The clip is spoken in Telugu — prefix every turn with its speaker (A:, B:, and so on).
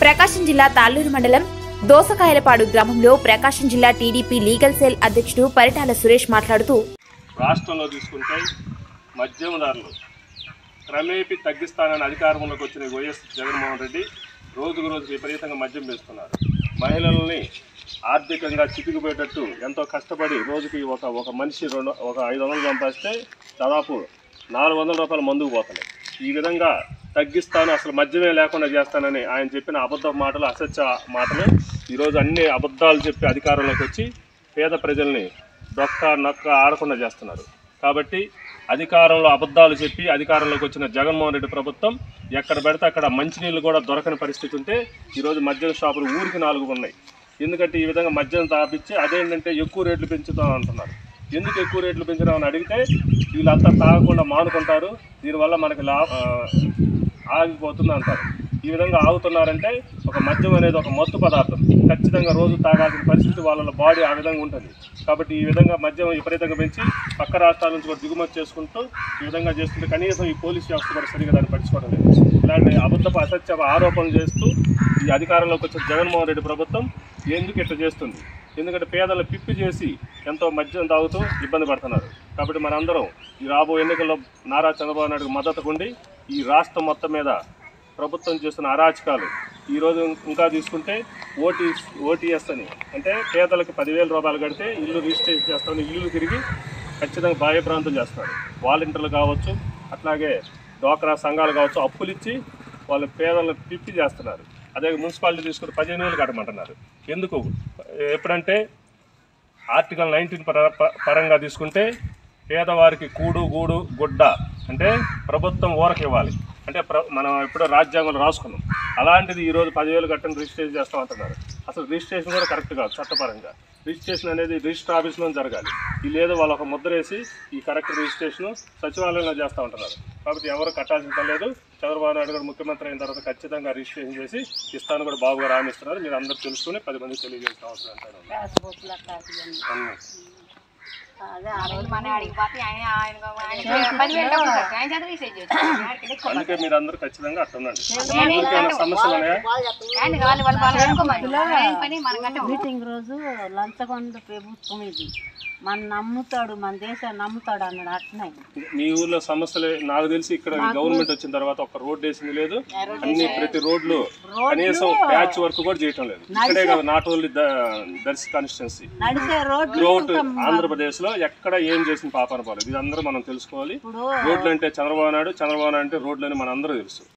A: ప్రకాశం జిల్లా తాళ్లూరు మండలం దోసకాయలపాడు గ్రామంలో ప్రకాశం జిల్లా టీడీపీ లీగల్ సెల్ అధ్యక్షుడు పరిటాల సురేష్ మాట్లాడుతూ
B: రాష్ట్రంలో తీసుకుంటే మద్యమదారులు క్రమేపీ తగ్గిస్తానని అధికారంలోకి వచ్చిన వైఎస్ జగన్మోహన్ రెడ్డి రోజుకు రోజు విపరీతంగా మద్యం వేస్తున్నారు మహిళల్ని ఆర్థికంగా చితికిపోయేటట్టు ఎంతో కష్టపడి రోజుకి ఒక ఒక మనిషి రెండు ఒక ఐదు వందలు సంపాదిస్తే దాదాపు నాలుగు వందల రూపాయల మందుకు పోతున్నాయి ఈ విధంగా తగ్గిస్తాను అసలు మద్యమే లేకుండా చేస్తానని ఆయన చెప్పిన అబద్ధ మాటలు అసత్య మాటలు ఈరోజు అన్ని అబద్ధాలు చెప్పి అధికారంలోకి వచ్చి పేద ప్రజల్ని డొక్క నొక్క ఆడకుండా చేస్తున్నారు కాబట్టి అధికారంలో అబద్ధాలు చెప్పి అధికారంలోకి వచ్చిన జగన్మోహన్ రెడ్డి ప్రభుత్వం ఎక్కడ పెడితే అక్కడ మంచినీళ్ళు కూడా దొరకని పరిస్థితి ఉంటే ఈరోజు మద్యం షాపులు ఊరికి నాలుగు ఉన్నాయి ఎందుకంటే ఈ విధంగా మద్యం తాపించి అదేంటంటే ఎక్కువ రేట్లు పెంచుతాం అంటున్నారు ఎందుకు ఎక్కువ రేట్లు పెంచడం అడిగితే వీళ్ళంతా తాగకుండా మానుకుంటారు దీనివల్ల మనకి లా ఆ, ఆగిపోతుంది అంటారు ఈ విధంగా ఆగుతున్నారంటే ఒక మద్యం అనేది ఒక మత్తు పదార్థం ఖచ్చితంగా రోజు తాగాల్సిన పరిస్థితి వాళ్ళ బాడీ ఆ విధంగా ఉంటుంది కాబట్టి ఈ విధంగా మద్యం విపరీతంగా పెంచి పక్క రాష్ట్రాల నుంచి కూడా దిగుమతి చేసుకుంటూ ఈ విధంగా చేస్తుంటే కనీసం ఈ పోలీస్ వ్యవస్థ కూడా సరిగా దాన్ని పట్టించుకోవడం లేదు ఇలాంటి అబద్ధపు అసత్య ఆరోపణలు చేస్తూ ఈ అధికారంలోకి వచ్చిన జగన్మోహన్ రెడ్డి ప్రభుత్వం ఎందుకు ఇట్లా చేస్తుంది ఎందుకంటే పేదలను పిప్పి చేసి ఎంతో మద్యం తాగుతూ ఇబ్బంది పడుతున్నారు కాబట్టి మనందరం ఈ రాబోయే ఎన్నికల్లో నారా చంద్రబాబు నాయుడుకు మద్దతు ఉండి ఈ రాష్ట్రం మొత్తం మీద ప్రభుత్వం చేస్తున్న అరాచకాలు ఈరోజు ఇంకా తీసుకుంటే ఓటీ ఓటీఎస్ అని అంటే పేదలకు పదివేల రూపాయలు కడితే ఇల్లు రిజిస్ట్రేషన్ చేస్తామని ఇల్లు తిరిగి ఖచ్చితంగా భయభ్రాంతం చేస్తారు వాలంటీర్లు కావచ్చు అట్లాగే డ్వాక్రా సంఘాలు కావచ్చు అప్పులు ఇచ్చి వాళ్ళ పేదలను పిప్పి చేస్తున్నారు అదే మున్సిపాలిటీ తీసుకుని పదిహేను వేలు కట్టమంటున్నారు ఎందుకు ఎప్పుడంటే ఆర్టికల్ నైన్టీన్ పర ప- పరంగా తీసుకుంటే పేదవారికి కూడు గూడు గుడ్డ అంటే ప్రభుత్వం ఊరకు ఇవ్వాలి అంటే ప్ర మనం ఎప్పుడో రాజ్యాంగంలో రాసుకున్నాం అలాంటిది ఈరోజు పదివేలు కట్టని రిజిస్ట్రేషన్ చేస్తాం అంటున్నారు అసలు రిజిస్ట్రేషన్ కూడా కరెక్ట్ కాదు చట్టపరంగా రిజిస్ట్రేషన్ అనేది రిజిస్టర్ ఆఫీస్లో జరగాలి ఈ లేదు వాళ్ళు ఒక ముద్ర వేసి ఈ కరెక్ట్ రిజిస్ట్రేషన్ సచివాలయంలో చేస్తూ ఉంటున్నారు కాబట్టి ఎవరు కట్టాల్సిన పని లేదు చంద్రబాబు నాయుడు గారు ముఖ్యమంత్రి అయిన తర్వాత ఖచ్చితంగా రిజిస్ట్రేషన్ చేసి ఇస్తాను కూడా బాబుగా రాణిస్తున్నారు మీరు అందరూ తెలుసుకుని పది మందికి తెలియజేసిన అవసరం ఎంతైనా ఉంది.
C: పాస్బుక్లు అట్లాంటివన్నీ.
B: అన్నీ.
C: అదే ఆ రోజు
D: మన ఆడికి పోతే ఆయన ఆయన ఆయన పదివేలు డబ్బులు కట్టు. ఆయన చేత రీసెర్చ్ చేయొచ్చు. ఆడికి ఎక్కువ
B: అందుకే మీరు అందరూ ఖచ్చితంగా అట్లా ఉండండి ఇంకేమైనా సమస్యలు ఉన్నాయా
D: ఆయన కావాలి వాళ్ళు వాళ్ళు అనుకోమని ఆయన పని మనకంటే
C: మీటింగ్ రోజు లంచగొండ ప్రభుత్వం ఇది మన నమ్ముతాడు మన దేశాన్ని నమ్ముతాడు అన్నాడు అట్నే
B: మీ ఊర్లో సమస్యలు నాకు తెలిసి ఇక్కడ గవర్నమెంట్ వచ్చిన తర్వాత ఒక రోడ్ వేసింది లేదు అన్ని ప్రతి రోడ్లు కనీసం ప్యాచ్ వర్క్ కూడా చేయటం లేదు ఇక్కడే కదా నాట్ ఓన్లీ దర్శి కాన్స్టిట్యున్సీ
C: నడిచే రోడ్లు
B: త్రూఅవుట్ ఆంధ్రప్రదేశ్ లో ఎక్కడ ఏం చేసిన పాపాన పోలేదు ఇది అందరూ మనం తెలుసుకోవాలి
C: ఇప్పుడు
B: రోడ్లు అంటే చంద్రబాబు నాయుడు చంద్రబాబు నాయుడు అంటే రోడ్లు అని మన అందరూ తెలుసు